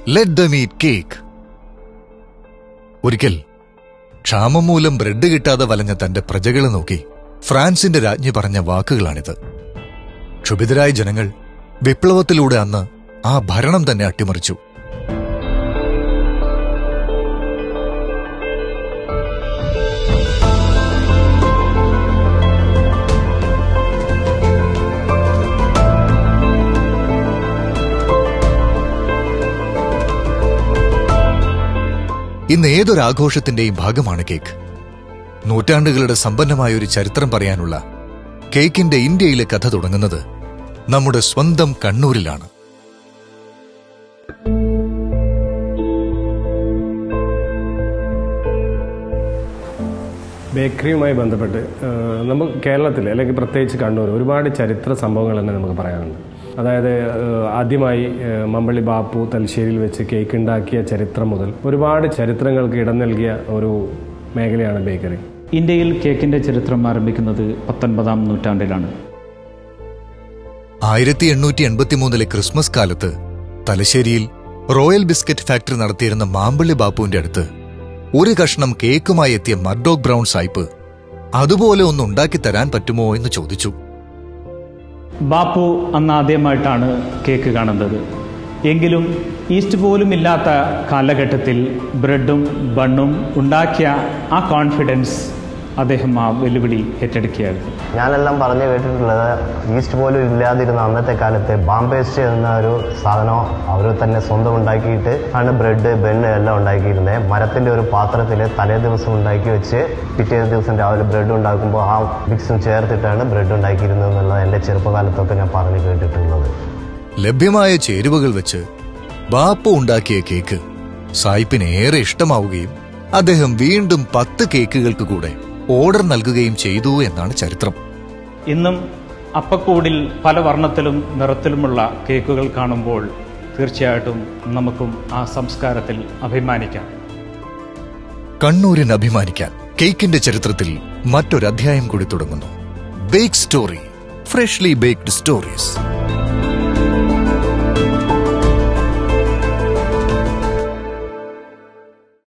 let them eat cake ഒരിക്കൽ ക്ഷാമം മൂലം ബ്രെഡ് കിട്ടാതെ വലഞ്ഞ തന്റെ പ്രജകളെ നോക്കി ഫ്രാൻസിന്റെ രാജ്ഞി പറഞ്ഞ വാക്കുകളാണിത് ക്ഷുഭിതരായ ജനങ്ങൾ വിപ്ലവത്തിലൂടെ അന്ന് ആ ഭരണം തന്നെ അട്ടിമറിച്ചു ഇന്ന് ഏതൊരാഘോഷത്തിന്റെയും ഭാഗമാണ് കേക്ക് നൂറ്റാണ്ടുകളുടെ സമ്പന്നമായ ഒരു ചരിത്രം പറയാനുള്ള കേക്കിന്റെ ഇന്ത്യയിലെ കഥ തുടങ്ങുന്നത് നമ്മുടെ സ്വന്തം കണ്ണൂരിലാണ് ബേക്കറിയുമായി ബന്ധപ്പെട്ട് ഏഹ്, നമുക്ക് കേരളത്തിൽ അല്ലെങ്കിൽ പ്രത്യേകിച്ച് കണ്ണൂർ ഒരുപാട് ചരിത്ര സംഭവങ്ങൾ തന്നെ നമുക്ക് പറയാനുണ്ട് അതായത് ഏഹ്, ആദ്യമായി ഏഹ്, മമ്പള്ളി ബാപ്പു തലശ്ശേരിയിൽ വെച്ച് കേക്ക് ഉണ്ടാക്കിയ ചരിത്രം മുതൽ ഒരുപാട് ചരിത്രങ്ങൾക്ക് ഇടം നൽകിയ ഒരു മേഖലയാണ് ബേക്കറി ഇന്ത്യയിൽ കേക്കിന്റെ ചരിത്രം ആരംഭിക്കുന്നത് പത്തൊൻപതാം നൂറ്റാണ്ടിലാണ് ആയിരത്തി എണ്ണൂറ്റി എൺപത്തിമൂന്നിലെ ക്രിസ്മസ് കാലത്ത് തലശ്ശേരിയിൽ റോയൽ ബിസ്ക്കറ്റ് ഫാക്ടറി നടത്തിയിരുന്ന മാമ്പള്ളി ബാപ്പുവിന്റെ അടുത്ത് ഒരു കഷ്ണം കേക്കുമായി എത്തിയ മർഡോഗ് ബ്രൗൺ സായിപ്പ് അതുപോലെ ഒന്ന് ഉണ്ടാക്കി തരാൻ പറ്റുമോ എന്ന് ചോദിച്ചു ബാപ്പു അന്ന് ആദ്യമായിട്ടാണ് കേക്ക് കാണുന്നത് എങ്കിലും ഈസ്റ്റ് പോലും ഇല്ലാത്ത കാലഘട്ടത്തിൽ ബ്രെഡും ബണ്ണും ഉണ്ടാക്കിയ ആ കോൺഫിഡൻസ് അദ്ദേഹം ആ വെല്ലുവിളി ഏറ്റെടുക്കുകയായിരുന്നു ഞാനെല്ലാം പറഞ്ഞു കേട്ടിട്ടുള്ളത് ഈസ്റ്റ് പോലും ഇല്ലാതിരുന്ന അന്നത്തെ കാലത്ത് ബാംപേസ്റ്റ് എന്ന ഒരു സാധനം അവർ തന്നെ സ്വന്തം ഉണ്ടാക്കിയിട്ട് ആണ് ബ്രെഡ് ബെണ്ണ് എല്ലാം ഉണ്ടാക്കിയിരുന്നത് മരത്തിൻ്റെ ഒരു പാത്രത്തിൽ തലേ ദിവസം ഉണ്ടാക്കി വെച്ച് പിറ്റേ ദിവസം രാവിലെ ബ്രെഡ് ഉണ്ടാക്കുമ്പോൾ ആ മിക്സും ചേർത്തിട്ടാണ് ബ്രെഡ് ഉണ്ടാക്കിയിരുന്നത് എന്നുള്ളത് എൻ്റെ ചെറുപ്പകാലത്തൊക്കെ ഞാൻ പറഞ്ഞു കേട്ടിട്ടുള്ളത് ലഭ്യമായ ചേരുവകൾ വെച്ച് ബാപ്പു ഉണ്ടാക്കിയ കേക്ക് സായിപ്പിന് ഏറെ ഇഷ്ടമാവുകയും അദ്ദേഹം വീണ്ടും പത്ത് കേക്കുകൾക്ക് കൂടെ ഓർഡർ നൽകുകയും ചെയ്തു എന്നാണ് ചരിത്രം ഇന്നും അപ്പക്കൂടിൽ പല വർണ്ണത്തിലും നിറത്തിലുമുള്ള കേക്കുകൾ കാണുമ്പോൾ തീർച്ചയായിട്ടും നമുക്കും ആ സംസ്കാരത്തിൽ അഭിമാനിക്കാം കണ്ണൂരിന് അഭിമാനിക്കാൻ കേക്കിന്റെ ചരിത്രത്തിൽ മറ്റൊരധ്യായം കൂടി തുടങ്ങുന്നു bake story freshly baked stories